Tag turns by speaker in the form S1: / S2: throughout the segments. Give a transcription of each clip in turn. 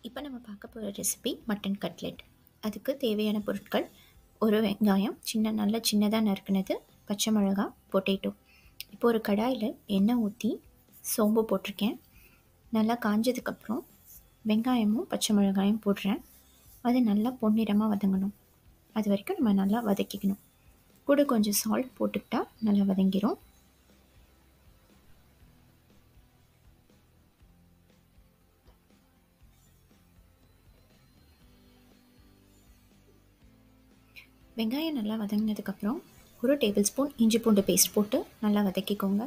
S1: இப்போ நம்ம பார்க்க போகிற ரெசிபி மட்டன் கட்லெட் அதுக்கு தேவையான பொருட்கள் ஒரு வெங்காயம் சின்ன நல்ல சின்னதாக நறுக்குனது பச்சை மிளகா பொட்டேட்டோ இப்போ ஒரு கடாயில் எண்ணெய் ஊற்றி சோம்பு போட்டிருக்கேன் நல்லா காஞ்சதுக்கப்புறம் வெங்காயமும் பச்சை மிளகாயும் போடுறேன் அது நல்லா பொன்னிறமாக வதங்கணும் அது வரைக்கும் நம்ம நல்லா வதக்கிக்கணும் கூட கொஞ்சம் சால்ட் போட்டுக்கிட்டா நல்லா வதங்கிரும் வெங்காயம் நல்லா வதங்கினதுக்கப்புறம் ஒரு டேபிள் ஸ்பூன் இஞ்சி பூண்டு பேஸ்ட் போட்டு நல்லா வதக்கிக்கோங்க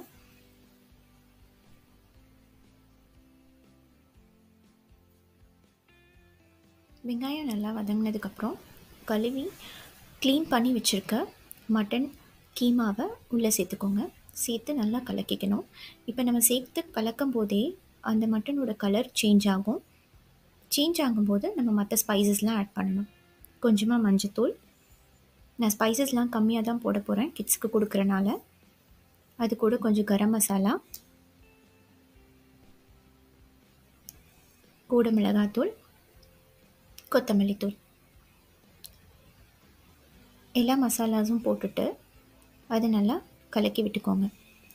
S1: வெங்காயம் நல்லா வதங்கினதுக்கப்புறம் கழுவி க்ளீன் பண்ணி வச்சுருக்க மட்டன் கீமாவை உள்ளே சேர்த்துக்கோங்க சேர்த்து நல்லா கலக்கிக்கணும் இப்போ நம்ம சேர்த்து கலக்கும் போதே அந்த மட்டனோட கலர் சேஞ்ச் ஆகும் சேஞ்ச் ஆகும்போது நம்ம மற்ற ஸ்பைசஸ்லாம் ஆட் பண்ணணும் கொஞ்சமாக மஞ்சத்தூள் நான் ஸ்பைசஸ்லாம் கம்மியாக தான் போட போகிறேன் கிட்ஸுக்கு கொடுக்குறனால அது கூட கொஞ்சம் கரம் மசாலா கூட மிளகாத்தூள் கொத்தமல்லி தூள் எல்லா மசாலாஸும் போட்டுட்டு அது நல்லா கலக்கி விட்டுக்கோங்க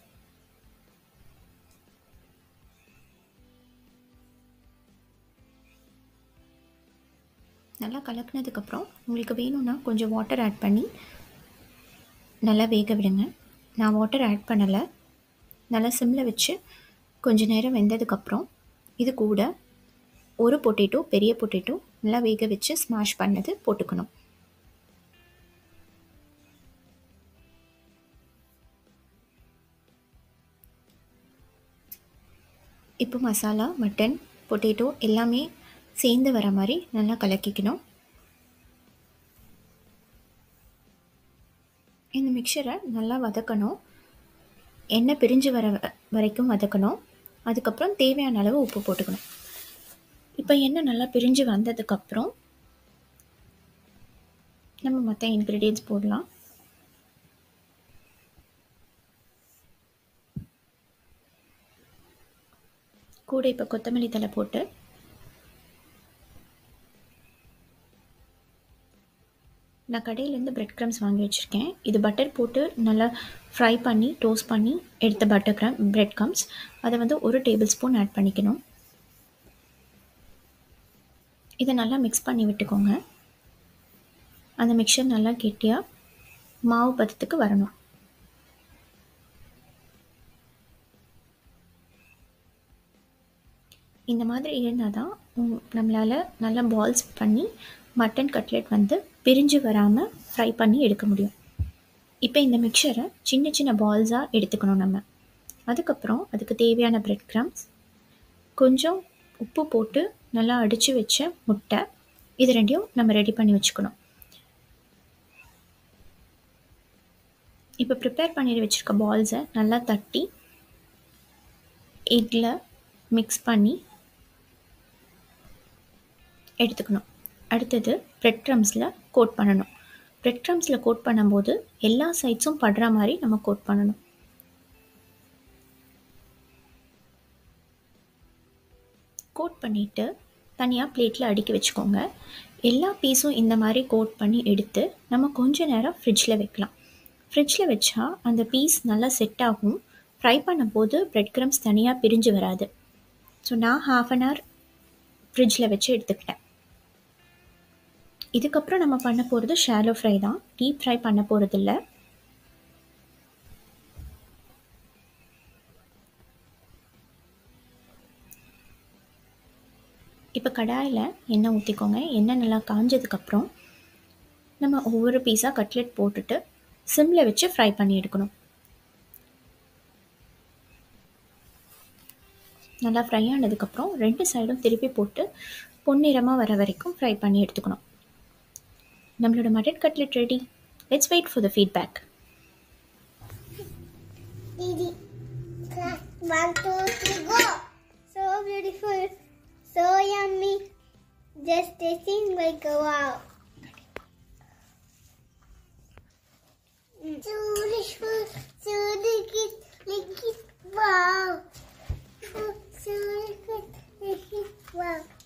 S1: நல்லா கலக்குனதுக்கப்புறம் உங்களுக்கு வேணும்னா கொஞ்சம் வாட்டர் ஆட் பண்ணி நல்லா வேக விடுங்க நான் வாட்டர் ஆட் பண்ணலை நல்லா சிம்மில் வச்சு கொஞ்ச நேரம் வெந்ததுக்கப்புறம் இது கூட ஒரு பொட்டேட்டோ பெரிய பொட்டேட்டோ நல்லா வேக வச்சு ஸ்மாஷ் பண்ணது போட்டுக்கணும் இப்போ மசாலா மட்டன் பொட்டேட்டோ எல்லாமே சேர்ந்து வர மாதிரி நல்லா கலக்கிக்கணும் இந்த மிக்சரை நல்லா வதக்கணும் எண்ணெய் பிரிஞ்சு வர வரைக்கும் வதக்கணும் அதுக்கப்புறம் தேவையான அளவு உப்பு போட்டுக்கணும் இப்போ எண்ணெய் நல்லா பிரிஞ்சு வந்ததுக்கப்புறம் நம்ம மற்ற இன்க்ரீடியன்ஸ் போடலாம் கூட இப்போ கொத்தமல்லி தலை போட்டு நான் கடையிலேருந்து பிரெட் க்ரம்ஸ் வாங்கி வச்சுருக்கேன் இது பட்டர் போட்டு நல்லா ஃப்ரை பண்ணி டோஸ்ட் பண்ணி எடுத்த பட்டர் க்ரம் பிரெட் க்ரம்ஸ் அதை வந்து ஒரு டேபிள் ஸ்பூன் ஆட் பண்ணிக்கணும் இதை நல்லா மிக்ஸ் பண்ணி விட்டுக்கோங்க அந்த மிக்சர் நல்லா கெட்டியாக மாவு பதத்துக்கு வரணும் இந்த மாதிரி இருந்தால் தான் நம்மளால் நல்லா பால்ஸ் பண்ணி மட்டன் கட்லெட் வந்து பிரிஞ்சு வராமல் ஃப்ரை பண்ணி எடுக்க முடியும் இப்போ இந்த மிக்சரை சின்ன சின்ன பால்ஸாக எடுத்துக்கணும் நம்ம அதுக்கப்புறம் அதுக்கு தேவையான பிரெட் க்ரம்ஸ் கொஞ்சம் உப்பு போட்டு நல்லா அடித்து வச்ச முட்டை இது ரெண்டையும் நம்ம ரெடி பண்ணி வச்சுக்கணும் இப்போ ப்ரிப்பேர் பண்ணி வச்சுருக்க பால்ஸை நல்லா தட்டி எக்கில் மிக்ஸ் பண்ணி எடுத்துக்கணும் அடுத்தது ப்ரெட் க்ரம்ஸில் கோட் பண்ணணும் ப்ரெட் க்ரம்ஸில் கோட் பண்ணும்போது எல்லா சைட்ஸும் படுற மாதிரி நம்ம கோட் பண்ணணும் கோட் பண்ணிவிட்டு தனியாக பிளேட்டில் அடுக்கி வச்சுக்கோங்க எல்லா பீஸும் இந்த மாதிரி கோட் பண்ணி எடுத்து நம்ம கொஞ்ச நேரம் ஃப்ரிட்ஜில் வைக்கலாம் ஃப்ரிட்ஜில் வச்சா அந்த பீஸ் நல்லா செட் ஆகும் ஃப்ரை பண்ணும்போது ப்ரெட் க்ரம்ஸ் தனியாக பிரிஞ்சு வராது ஸோ நான் ஹாஃப் அன் ஹவர் ஃப்ரிட்ஜில் வச்சு எடுத்துக்கிட்டேன் இதுக்கப்புறம் நம்ம பண்ண போகிறது ஷாலோ ஃப்ரை தான் டீப் ஃப்ரை பண்ண போகிறது இல்லை இப்போ கடாயில் எண்ணெய் ஊற்றிக்கோங்க எண்ணெய் நல்லா காஞ்சதுக்கப்புறம் நம்ம ஒவ்வொரு பீஸாக கட்லெட் போட்டுட்டு சிம்மில் வச்சு ஃப்ரை பண்ணி எடுக்கணும் நல்லா ஃப்ரை ஆனதுக்கப்புறம் ரெண்டு சைடும் திருப்பி போட்டு பொன்னிறமாக வர வரைக்கும் ஃப்ரை பண்ணி எடுத்துக்கணும் நம்மளோட mutton cutlet ready let's wait for the feedback
S2: Didi, clap, one, two, three, go! So beautiful, so yummy. Just tasting like a wow. Mm. So beautiful, so liquid, liquid, wow. So, so liquid, liquid, wow.